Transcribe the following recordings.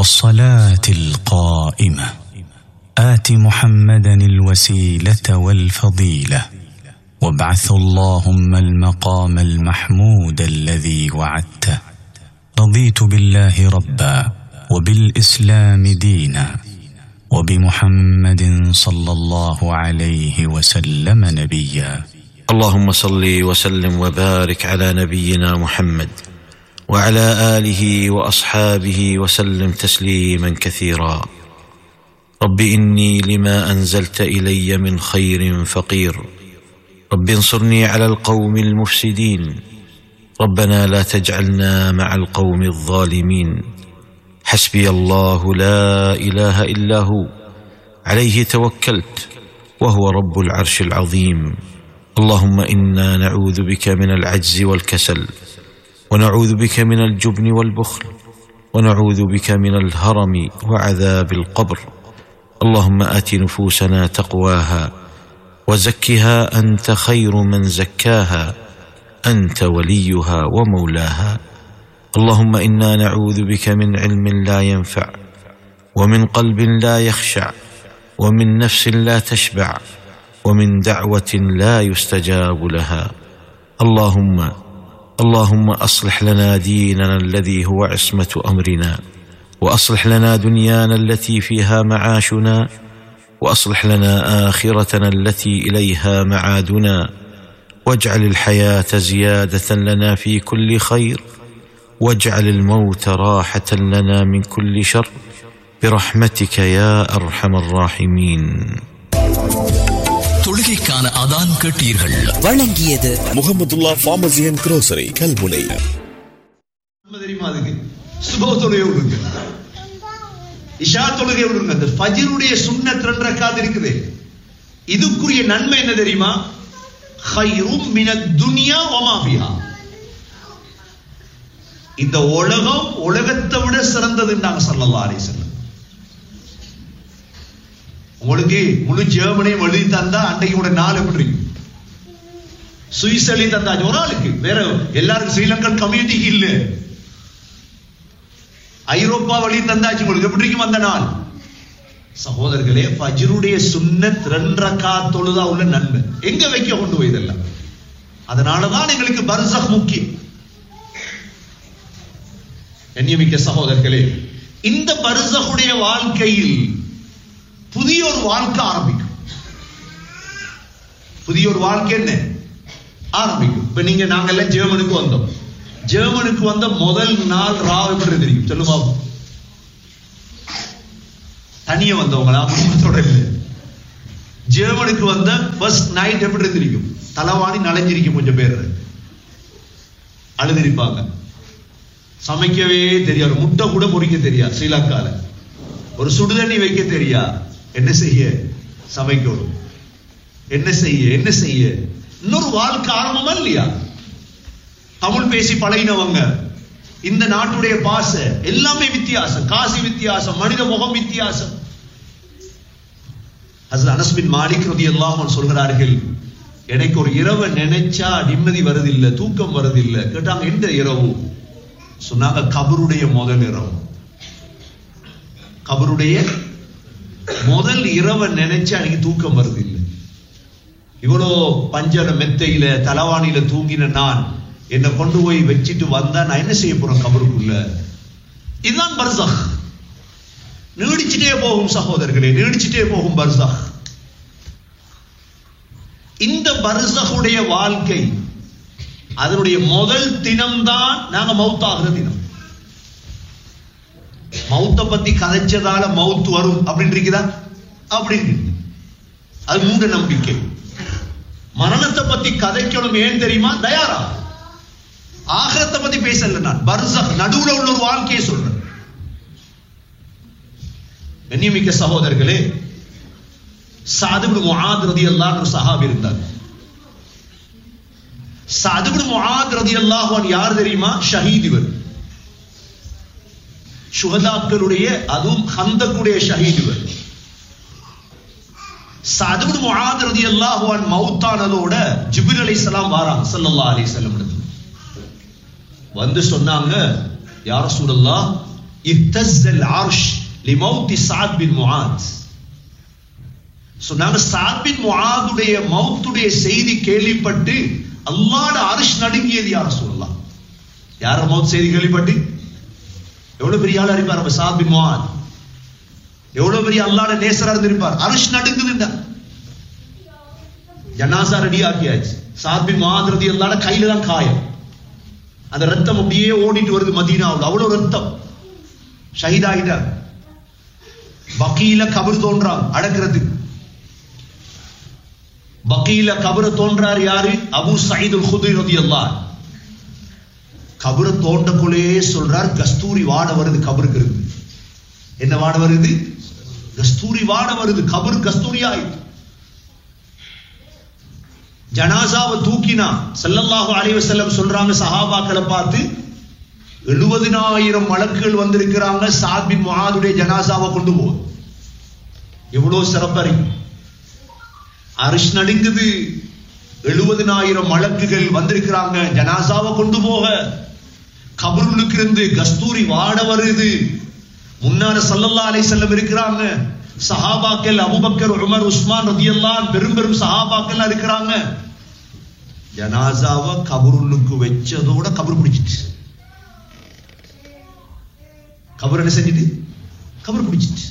والصلاه القائمه ات محمدا الوسيله والفضيله وابعث اللهم المقام المحمود الذي وعدته رضيت بالله ربا وبالاسلام دينا وبمحمد صلى الله عليه وسلم نبيا اللهم صل وسلم وبارك على نبينا محمد وعلى اله واصحابه وسلم تسليما كثيرا رب اني لما انزلت الي من خير فقير رب انصرني على القوم المفسدين ربنا لا تجعلنا مع القوم الظالمين حسبي الله لا اله الا هو عليه توكلت وهو رب العرش العظيم اللهم انا نعوذ بك من العجز والكسل ونعوذ بك من الجبن والبخل ونعوذ بك من الهرم وعذاب القبر اللهم ات نفوسنا تقواها وزكها انت خير من زكاها انت وليها ومولاها اللهم انا نعوذ بك من علم لا ينفع ومن قلب لا يخشع ومن نفس لا تشبع ومن دعوه لا يستجاب لها اللهم اللهم اصلح لنا ديننا الذي هو عصمه امرنا واصلح لنا دنيانا التي فيها معاشنا واصلح لنا اخرتنا التي اليها معادنا واجعل الحياه زياده لنا في كل خير واجعل الموت راحه لنا من كل شر برحمتك يا ارحم الراحمين தொழுகைக்கான அதான் கேட்டீர்கள் வழங்கியது Mohamedullah pharmacy and grocery Kalmunai நன்மை தெரியுமா அதுக்கு சுப தொழுகை விடுங்க இஷா தொழுகை விடுங்க அந்த ஃபஜ்ருடைய சுன்னத் ரெண்டு ரக்காத் இருக்குது இதுக்குரிய நன்மை என்ன தெரியுமா ஹைரும் மினத் துனியா வமா ஃபிஹா இந்த உலகம் உலகத்தை விட சிறந்ததுன்னாங்க ஸல்லல்லாஹு அலைஹி வஸல்லம் உங்களுக்கு முழு ஜெர்மனியும் எழுதி தந்தா அன்றைக்கு கூட நாள் எப்படி இருக்கும் சுவிஸ் எழுதி தந்தாச்சு ஒரு ஆளுக்கு வேற எல்லாருக்கும் ஸ்ரீலங்கன் கம்யூனிட்டிக்கு இல்ல ஐரோப்பா வழி தந்தாச்சு உங்களுக்கு எப்படி இருக்கும் அந்த நாள் சகோதரர்களே ஃபஜ்ருடைய சுன்னத் ரெண்டரக்கா தொழுதா உள்ள நன்மை எங்க வைக்க கொண்டு போய் இதெல்லாம் அதனாலதான் எங்களுக்கு பர்சக் முக்கியம் கண்ணியமிக்க சகோதரர்களே இந்த பர்சகுடைய வாழ்க்கையில் புதிய ஒரு வாழ்க்கை ஆரம்பிக்கும் புதிய ஒரு வாழ்க்கை என்ன ஆரம்பிக்கும் இப்ப நீங்க நாங்க எல்லாம் ஜெர்மனுக்கு வந்தோம் ஜெர்மனுக்கு வந்த முதல் நாள் ராவ் எப்படி தெரியும் சொல்லுமா தனியா வந்தவங்களா குடும்பத்தோட இல்ல ஜெர்மனுக்கு வந்த ஃபர்ஸ்ட் நைட் எப்படி இருந்திருக்கும் தலவாணி நனைஞ்சிருக்கும் கொஞ்சம் பேர் அழுதிருப்பாங்க சமைக்கவே தெரியாது முட்டை கூட பொறிக்க தெரியாது ஸ்ரீலங்கால ஒரு சுடுதண்ணி வைக்க தெரியா என்ன செய்ய சமைக்கணும் என்ன செய்ய என்ன செய்ய இன்னொரு வாழ்க்கை ஆரம்பமா இல்லையா தமிழ் பேசி பழகினவங்க இந்த நாட்டுடைய பாச எல்லாமே வித்தியாசம் காசி வித்தியாசம் மனித முகம் வித்தியாசம் ஹசரத் அனஸ் பின் மாலிக் ரலியல்லாஹு அன்ஹு சொல்கிறார்கள் எனக்கு ஒரு இரவை நினைச்சா நிம்மதி வருதில்லை தூக்கம் வருதில்லை கேட்டாங்க எந்த இரவு சொன்னாங்க கபருடைய முதல் இரவு கபருடைய முதல் இரவை நினைச்சா எனக்கு தூக்கம் வருது இல்லை இவ்வளோ பஞ்சன மெத்தையில தலவாணியில தூங்கின நான் என்னை கொண்டு போய் வச்சுட்டு வந்தா நான் என்ன செய்ய போறேன் கபருக்குள்ள இதுதான் பர்சக் நீடிச்சுட்டே போகும் சகோதரர்களே நீடிச்சுட்டே போகும் பர்சக் இந்த பர்சகுடைய வாழ்க்கை அதனுடைய முதல் தினம்தான் நாங்க மவுத்தாகிற தினம் மவுத்த பத்தி கதைச்சதால மவுத் வரும் அப்படின்னு இருக்குதா அப்படின்னு இருக்கு. அது மூட நம்பிக்கை மரணத்தை பத்தி கதைக்கணும் ஏன் தெரியுமா தயாரா ஆகரத்தை பத்தி பேசல நான் பர்சக் நடுவுல உள்ள ஒரு வாழ்க்கையை சொல்றேன் கண்ணியமிக்க சகோதரர்களே சாதுபு முஆத் ரதியல்லாஹு ஒரு சஹாபி இருந்தார் சாதுபு முஆத் ரதியல்லாஹு அன்ஹு யார் தெரியுமா ஷஹீத் இவர் சுகதாக்களுடைய அதுவும் ஹந்தக்குடைய ஷஹீத் இவர் சாதுபு முஆத் ரதியல்லாஹு அன்ஹு மௌத்தானதோட ஜிப்ரீல் அலைஹிஸ்ஸலாம் வாராங்க ஸல்லல்லாஹு அலைஹி வஸல்லம் இடத்துல வந்து சொன்னாங்க யார் ரசூலல்லாஹ் இஹ்தஸ்ஸல் அர்ஷ் லிமௌத்தி சாத் பின் முஆத் சொன்னாங்க சாத் பின் முஆதுடைய மௌத்துடைய செய்தி கேள்விப்பட்டு அல்லாஹ்ட அரிஷ் நடுங்கியது யார் சொல்லலாம் யார மௌத் செய்தி கேள்விப்பட்டு எவ்வளவு பெரிய ஆளா இருப்பார் நம்ம சாத் பின் முஆத் எவ்வளவு பெரிய அல்லாஹ்ட நேசரா இருந்திருப்பார் அரிஷ் நடுங்குதுண்டா ஜனாசா ரெடி ஆக்கியாச்சு சாத் பின் முஆத் ரலியல்லாஹு கையில தான் காயம் அந்த ரத்தம் அப்படியே ஓடிட்டு வருது மதீனாவுல அவ்வளவு ரத்தம் ஷஹீதாயிட்டார் பக்கீல கபர் தோன்றான் அடக்கிறதுக்கு பக்கீல கபர தோன்றார் யாரு அபு சயீதுல் குதுரி ரலியல்லாஹு கபர தோண்டக்குள்ளே சொல்றார் கஸ்தூரி வாட வருது கபருக்கு இருக்கு என்ன வாட வருது கஸ்தூரி வாட வருது கபர் கஸ்தூரி ஆயிட்டு ஜனாசாவை தூக்கினா ஸல்லல்லாஹு அலைஹி வஸல்லம் சொல்றாங்க சஹாபாக்களை பார்த்து எழுபதினாயிரம் மலக்குகள் வந்திருக்கிறாங்க சாத் பின் முஆதுடைய ஜனாசாவை கொண்டு போ எவ்வளவு சிறப்பா இருக்கு அரிஷ் நடுங்குது எழுபதினாயிரம் மலக்குகள் வந்திருக்கிறாங்க ஜனாசாவை கொண்டு போக கபருளுக்கு இருந்து கஸ்தூரி வாட வருது முன்னால சல்லல்லா அலைஹி வஸல்லம் இருக்கிறாங்க சஹாபாக்கள் அபூபக்கர் உமர் உஸ்மான் ரதியல்லான் பெரும் பெரும் சஹாபாக்கள் இருக்கிறாங்க ஜனாசாவை கபருளுக்கு வச்சதோட கபர் பிடிச்சிட்டு கபர் என்ன செஞ்சுட்டு கபர் பிடிச்சிட்டு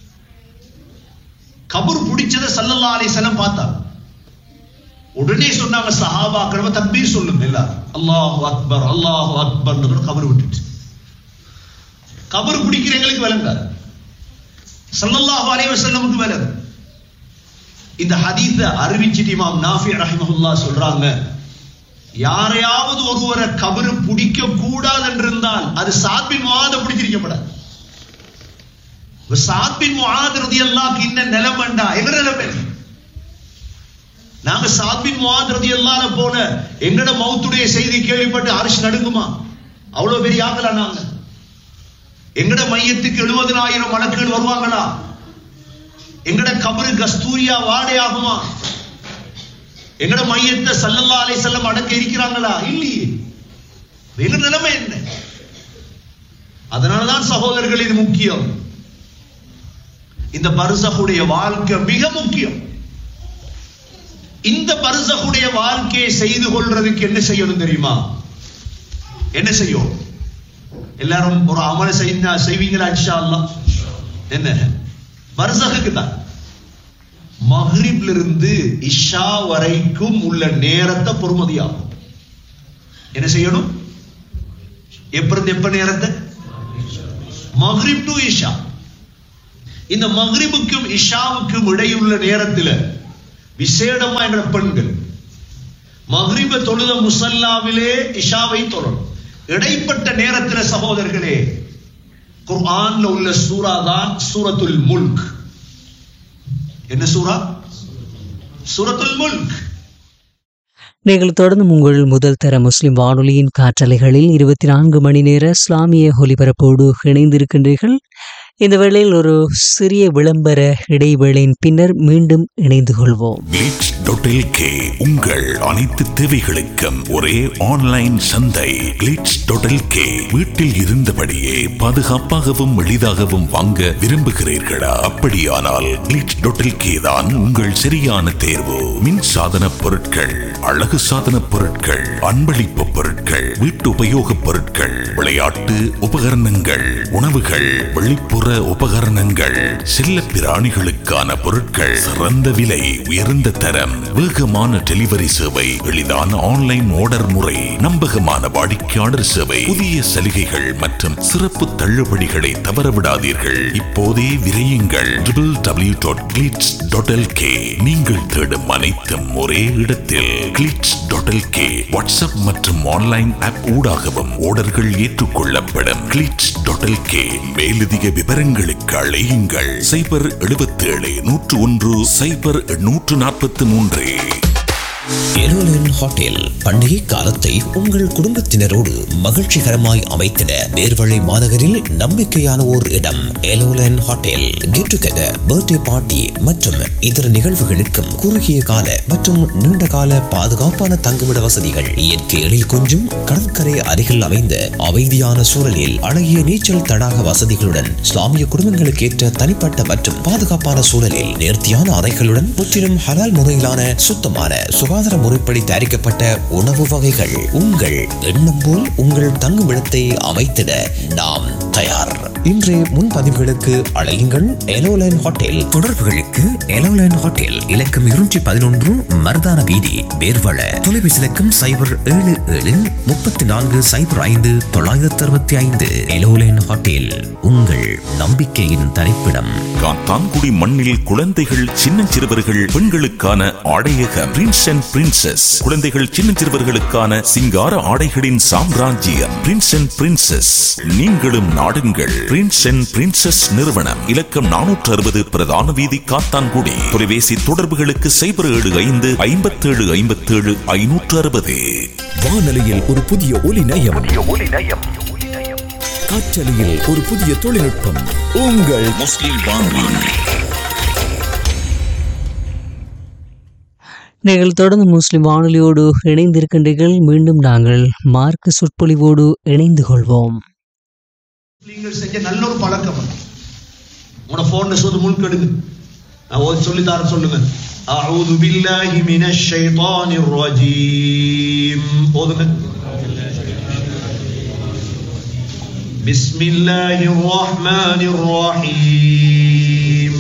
கபர் பிடிச்சத சல்லல்லா அலைஹிஸ்ஸலாம் பார்த்தாங்க உடனே சொன்னாங்க சஹாபாக்கள் தக்பீர் சொல்லுங்க எல்லாரும் அல்லாஹு அக்பர் அல்லாஹு அக்பர் கபர் விட்டுட்டு கபர் பிடிக்கிறவங்களுக்கு விளங்காது சல்லல்லாஹு அலைஹி வஸல்லமுக்கு விளங்கு இந்த ஹதீஸ அறிவிச்சிட்டு இமாம் நாஃபி ரஹிமஹுல்லா சொல்றாங்க யாரையாவது ஒருவரை கபரு பிடிக்க கூடாது என்றிருந்தால் அது சாத்பின் முஆத பிடிச்சிருக்கப்படாது சாத்பின் முஆத் ரலியல்லாஹு இன்ன நிலைமண்டா எங்க நிலைமை நாங்க சாத்பின் முஆத் ரலியல்லாஹு போன எங்கட மௌத்துடைய செய்தி கேள்விப்பட்டு அரிசி நடுங்குமா அவ்வளவு பெரிய ஆகலா நாங்க எங்கட மையத்துக்கு எழுபதனாயிரம் மலக்குகள் வருவாங்களா எங்கட கபரு கஸ்தூரியா வாடை ஆகுமா எங்கட மையத்தை சல்லல்லா அலை செல்லம் அடக்க இருக்கிறாங்களா இல்லையே எங்க நிலைமை என்ன அதனாலதான் சகோதரர்கள் இது முக்கியம் இந்த பர்சகுடைய வாழ்க்கை மிக முக்கியம் இந்த பர்சகுடைய வாழ்க்கையை செய்து கொள்றதுக்கு என்ன செய்யணும் தெரியுமா என்ன செய்யும் எல்லாரும் ஒரு அமல செய்ய செய்வீங்களா இன்ஷா அல்லாஹ் என்ன பர்சகுக்கு தான் மஹ்ரிப்ல இருந்து இஷா வரைக்கும் உள்ள நேரத்தை பொறுமதியாகும் என்ன செய்யணும் எப்ப இருந்து எப்ப நேரத்தை மஹ்ரிப் டு இஷா இந்த மஹ்ரிபுக்கும் இஷாவுக்கும் இடையுள்ள நேரத்தில் விசேடமா என்ற பெண்கள் மஹ்ரிப தொழுத முசல்லாவிலே இஷாவை தொழணும் இடைப்பட்ட நேரத்தில் சகோதரர்களே குர்ஆன்ல உள்ள சூரா தான் சூரத்துல் முல்க் என்ன சூரா சூரத்துல் முல்க் நீங்கள் தொடர்ந்து உங்கள் முதல் தர முஸ்லிம் வானொலியின் காற்றலைகளில் இருபத்தி நான்கு மணி நேர இஸ்லாமிய ஒலிபரப்போடு இணைந்திருக்கின்றீர்கள் இந்த வேளையில் ஒரு சிறிய விளம்பர இடைவேளையின் பின்னர் மீண்டும் இணைந்து கொள்வோம் கிளிட்ஸ் டாட் கே உங்கள் அனைத்து தேவைகளுக்கும் ஒரே ஆன்லைன் சந்தை கிளிட்ஸ் டாட் கே வீட்டில் இருந்தபடியே பாதுகாப்பாகவும் எளிதாகவும் வாங்க விரும்புகிறீர்களா அப்படியானால் கிளிட்ஸ் டாட் கே தான் உங்கள் சரியான தேர்வு மின் சாதன பொருட்கள் அழகு சாதன பொருட்கள் அன்பளிப்பு பொருட்கள் வீட்டு உபயோகப் பொருட்கள் விளையாட்டு உபகரணங்கள் உணவுகள் வெளிப்புற உபகரணங்கள் செல்ல பிராணிகளுக்கான பொருட்கள் சிறந்த விலை உயர்ந்த தரம் வேகமான டெலிவரி சேவை எளிதான ஆன்லைன் ஆர்டர் முறை நம்பகமான வாடிக்கையாளர் சேவை புதிய சலுகைகள் மற்றும் சிறப்பு தள்ளுபடிகளை தவறவிடாதீர்கள் இப்போதே விரையுங்கள் W dot Glitz dot K நீங்கள் தேடும் அனைத்தும் ஒரே இடத்தில் கிளிட்ஸ் டாட் கே வாட்ஸ்அப் மற்றும் ஆன்லைன் ஆப் ஊடாகவும் ஆர்டர்கள் ஏற்றுக்கொள்ளப்படும் கிளிட்ஸ் டாட் கே மேலதிக விவரங்களுக்கு அழையுங்கள் சைபர் எழுபத்தேழு நூற்று ஒன்று சைபர் நூற்று நாற்பத்தி மூன்று எரோலன் ஹோட்டல் பண்டிகை காலத்தை உங்கள் குடும்பத்தினரோடு மகிழ்ச்சிகரமாய் அமைத்திட நேர்வழி மாநகரில் நம்பிக்கையான ஓர் இடம் எலோலன் hotel get together birthday party மற்றும் இதர நிகழ்வுகளுக்கும் குறுகிய கால மற்றும் நீண்ட கால பாதுகாப்பான தங்குமிட வசதிகள் இயற்கை எழில் கொஞ்சும் கடற்கரை அருகில் அமைந்த அமைதியான சூழலில் அழகிய நீச்சல் தடாக வசதிகளுடன் இஸ்லாமிய குடும்பங்களுக்கு ஏற்ற தனிப்பட்ட மற்றும் பாதுகாப்பான சூழலில் நேர்த்தியான அறைகளுடன் முற்றிலும் ஹலால் முறையிலான சுத்தமான சுகாதார முறைப்படி தயாரிக்கப்பட்ட உணவு வகைகள் உங்கள் எண்ணம் போல் உங்கள் தங்குமிடத்தை அமைத்திட நாம் தயார் இன்றைய முன்பதிவுகளுக்கு அழையுங்கள் எலோலைன் ஹோட்டல் தொடர்புகளுக்கு எலோலைன் ஹோட்டல் இலக்கம் இருநூற்றி பதினொன்று மருதான வீதி வேர்வள தொலைபேசி இலக்கம் சைபர் ஏழு ஏழு முப்பத்தி நான்கு சைபர் ஐந்து தொள்ளாயிரத்தி அறுபத்தி ஐந்து எலோலைன் ஹோட்டல் உங்கள் நம்பிக்கையின் தரிப்பிடம் காத்தான்குடி மண்ணில் குழந்தைகள் சின்னஞ்சிறுவர்கள் பெண்களுக்கான ஆடையக பிரின்ஸ் அண்ட் பிரின்சஸ் குழந்தைகள் சின்னஞ்சிறுவர்களுக்கான சிங்கார ஆடைகளின் சாம்ராஜ்யம் பிரின்ஸ் அண்ட் பிரின்சஸ் நீங்களும் நாடுங்கள் பிரின்ஸ் அண்ட் பிரின்சஸ் நிறுவனம் இலக்கம் நானூற்று அறுபது பிரதான வீதி காத்தான்குடி தொலைபேசி தொடர்புகளுக்கு சைபர் ஏழு ஐந்து ஐம்பத்தேழு ஐம்பத்தேழு ஐநூற்று அறுபது வானொலியில் ஒரு புதிய ஒலி நயம் காற்றலையில் ஒரு புதிய தொழில்நுட்பம் உங்கள் முஸ்லிம் வானொலி நீங்கள் தொடர்ந்து முஸ்லிம் வானொலியோடு இணைந்திருக்கின்றீர்கள் மீண்டும் நாங்கள் மார்க்க சொற்பொழிவோடு இணைந்து கொள்வோம் நீங்கள் செஞ்ச நல்ல ஒரு பழக்கம் அது. உங்களோட போன்ல சொல்லு முழுக்கெடுங்க நான் ஓதி சொல்லி தர சொல்லுங்க أعوذ بالله من الشيطان الرجيم ஓதுங்க بسم الله الرحمن الرحيم